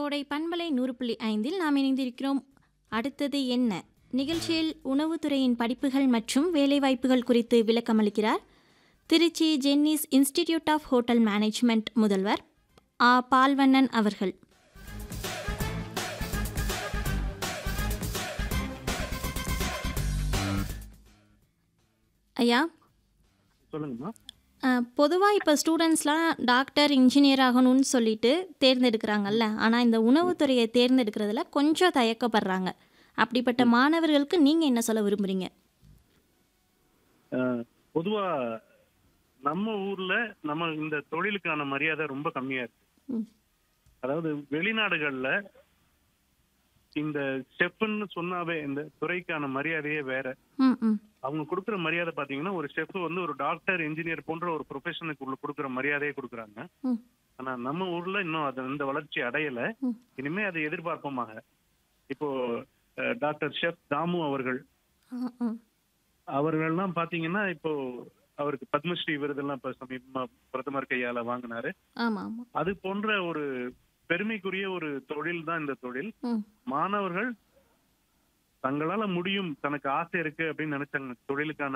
கோடை பண்பலை நூறு புள்ளி ஐந்தில் நாம் இணைந்திருக்கிறோம் அடுத்தது என்ன நிகழ்ச்சியில் உணவுத்துறையின் படிப்புகள் மற்றும் வேலைவாய்ப்புகள் குறித்து விளக்கமளிக்கிறார் Tiruchi Jenneys institute of hotel management முதல்வர் ஆ பால்வண்ணன் அவர்கள் ஐயா சொல்லுங்கம்மா பொதுவாக இப்போ ஸ்டூடெண்ட்ஸ்லாம் டாக்டர் இன்ஜினியர் ஆகணும்னு சொல்லிட்டு தேர்ந்தெடுக்கிறாங்கல்ல ஆனால் இந்த உணவுத்துறையை தேர்ந்தெடுக்கிறதுல கொஞ்சம் தயக்கப்படுறாங்க அப்படிப்பட்ட மாணவர்களுக்கு நீங்கள் என்ன சொல்ல விரும்புகிறீங்க அஹ், பொதுவா நம்ம ஊர்ல நம்ம இந்த தொழிலுக்கான மரியாதை ரொம்ப கம்மியா இருக்கு ம். அதாவது வெளிநாடுகள்ல இந்த செஃப்னு சொன்னாவே இந்த துறைக்கான மரியாதையே வேற ம் ம் அவங்க கொடுக்குற மரியாதை பாத்தீங்கன்னா ஒரு செஃப் வந்து ஒரு டாக்டர் இன்ஜினியர் போன்ற ஒரு ப்ரொஃபஷனுக்கு உள்ள கொடுக்குற மரியாதையே கொடுக்குறாங்க ம் ஆனா நம்ம ஊர்ல இன்னும் அது இந்த வளர்ச்சி அடையல ம். இனிமே அதை எதிர்பார்ப்போமாக இப்போ அஹ், டாக்டர் ஷெஃப் தாமு அவர்கள் ஆ ஆ அவர்கள்லாம் பாத்தீங்கன்னா இப்போ அவருக்கு பத்மஸ்ரீ விருதெல்லாம் இப்ப சமீபமா பிரதமர் கையால வாங்கினாரு ஆமாம் ஆமாம் அது போன்ற ஒரு பெருமைக்குரிய ஒரு தொழில் தான் இந்த தொழில் ம் மாணவர்கள் தங்களால முடியும் தனக்கு ஆசை இருக்கு அப்படின்னு நினைச்சாங்க தொழிலுக்கான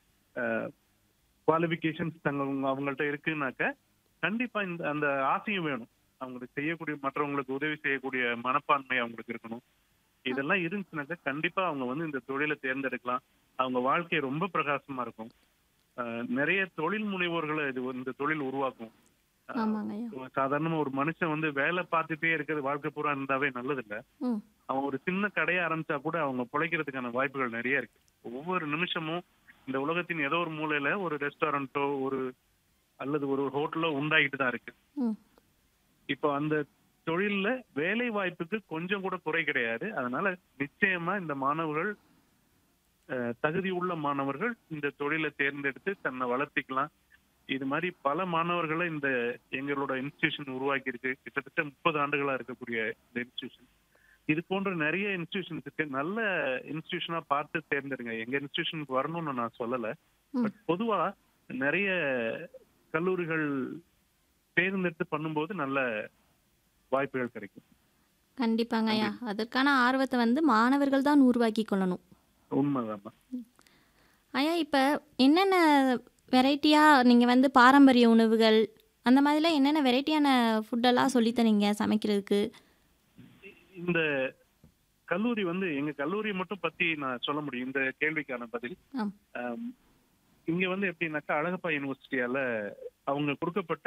குவாலிபிகேஷன்ஸ் தங்க அவங்கள்ட்ட இருக்குனாக்க கண்டிப்பா இந்த அந்த ஆசையும் வேணும் அவங்களுக்கு செய்யக்கூடிய மற்றவங்களுக்கு உதவி செய்யக்கூடிய மனப்பான்மை அவங்களுக்கு இருக்கணும் இதெல்லாம் இருந்துச்சுனாக்க கண்டிப்பா அவங்க வந்து இந்த தொழிலை தேர்ந்தெடுக்கலாம் அவங்க வாழ்க்கை ரொம்ப பிரகாசமா இருக்கும் அஹ், நிறைய தொழில் முனைவோர்களை இது இந்த தொழில் உருவாக்கும் அஹ், ஆமாங்க ஐயா சாதாரணமா ஒரு மனுஷன் வந்து வேலை பார்த்துட்டே இருக்கிறது வாழ்க்கை பூரா இருந்தாவே நல்லதில்ல ம் அவன் ஒரு சின்ன கடையை ஆரம்பிச்சா கூட அவங்க பிழைக்கிறதுக்கான வாய்ப்புகள் நிறைய இருக்கு ஒவ்வொரு நிமிஷமும் இந்த உலகத்தின் ஏதோ ஒரு மூலையில ஒரு ரெஸ்டாரண்ட்டோ ஒரு அல்லது ஒரு ஹோட்டலோ உண்டாகிட்டு தான் இருக்கு ம் இப்போ அந்த தொழில்ல வேலை வாய்ப்புக்கு கொஞ்சம் கூட குறை கிடையாது அதனால நிச்சயமா இந்த மாணவர்கள் அஹ், தகுதி உள்ள மாணவர்கள் இந்த தொழிலை தேர்ந்தெடுத்து தன்னை வளர்த்திக்கலாம் இது மாதிரி பல மாணவர்களை இந்த எங்களோட இன்ஸ்டிடியூஷன் உருவாக்கி இருக்கு கிட்டத்தட்ட முப்பது ஆண்டுகளா இருக்கக்கூடிய இந்த இன்ஸ்டிடியூஷன் இது போன்ற நிறைய இன்ஸ்டிடியூஷன்ஸ் இருக்கு நல்ல இன்ஸ்டிடியூஷனா பார்த்து தேர்ந்தெடுங்க எங்க இன்ஸ்டிடியூஷனுக்கு வரணும்னு நான் சொல்லல ம். பட் பொதுவா நிறைய கல்லூரிகள் தேர்ந்தெடுத்து பண்ணும்போது நல்ல வாய்ப்புகள் கிடைக்கும் கண்டிப்பாங்க ஐயா அதற்கான ஆர்வத்தை வந்து மாணவர்கள் தான் உருவாக்கி கொள்ளணும் உண்மைதாம்மா ஐயா இப்போ என்னென்ன வெரைட்டியாக நீங்கள் வந்து பாரம்பரிய உணவுகள் அந்த மாதிரிலாம் என்னென்ன வெரைட்டியான ஃபுட்டெல்லாம் சொல்லித்தரீங்க சமைக்கிறதுக்கு இந்த கல்லூரி வந்து எங்க கல்லூரி மட்டும் பத்தி நான் சொல்ல முடியும் இந்த கேள்விக்கான பதில் ஆம். ஆம், இங்க வந்து எப்படின்னாக்கா அழகப்பா யூனிவர்சிட்டியால அவங்க கொடுக்கப்பட்ட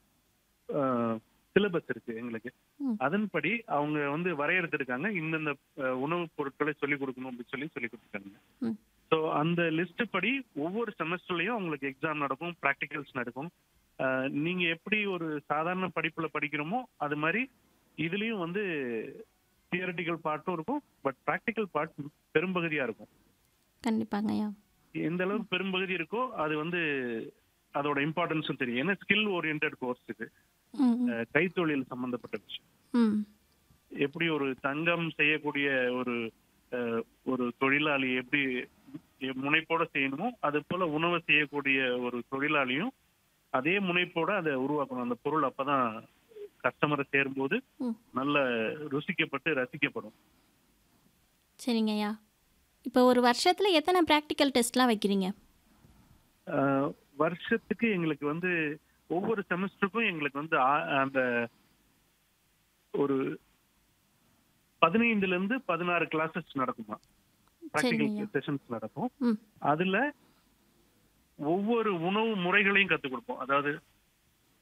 சிலபஸ் இருக்கு எங்களுக்கு ம். அதன்படி அவங்க வந்து வரையறுத்திருக்காங்க இந்தந்த அஹ், உணவுப் பொருட்களை சொல்லிக் கொடுக்கணும் அப்படின்னு சொல்லி சொல்லி கொடுத்துருக்காங்க ம். ஸோ அந்த லிஸ்ட் படி ஒவ்வொரு செமஸ்டர்லயும் அவங்களுக்கு எக்ஸாம் நடக்கும் ப்ராக்டிகல்ஸ் நடக்கும் அஹ், நீங்க எப்படி ஒரு சாதாரண படிப்புல படிக்கிறோமோ அது மாதிரி இதுலயும் வந்து தியரட்டிக்கல் பார்ட்டும் இருக்கும் பட் ப்ராக்டிக்கல் பார்ட் பெரும்பகுதியா இருக்கும் கண்டிப்பாங்க ஐயா எந்த அளவுக்கு பெரும்பகுதி இருக்கோ அது வந்து அதோட இம்பார்ட்டன்ஸும் தெரியும் ஏன்னா ஸ்கில் ஓரியன்ட் கோர்ஸ் இது ம் ம், அஹ், கைத்தொழில் சம்பந்தப்பட்ட விஷயம் ம் எப்படி ஒரு தங்கம் செய்யக்கூடிய ஒரு அஹ், ஒரு தொழிலாளி எப்படி முனைப்போட செய்யணுமோ அது போல உணவை செய்யக்கூடிய ஒரு தொழிலாளியும் அதே முனைப்போட அதை உருவாக்கணும் அந்த பொருள் அப்பதான் கஸ்டமரை சேரும்போது ம். நல்ல ருசிக்கப்பட்டு ரசிக்கப்படும் சரிங்க ஐயா இப்போ ஒரு வருஷத்தில் எத்தனை ப்ராக்டிக்கல் டெஸ்ட்லாம் வைக்கிறீங்க அஹ், வருஷத்துக்கு எங்களுக்கு வந்து ஒவ்வொரு செமஸ்டருக்கும் எங்களுக்கு வந்து ஆ- அந்த ஒரு பதினைந்துல இருந்து பதினாறு கிளாஸஸ் நடக்குமா ப்ராக்டிகல் சரிங்க. செஷன்ஸ் நடக்கும் ம் அதுல ஒவ்வொரு உணவு முறைகளையும் கத்துக் கொடுப்போம் அதாவது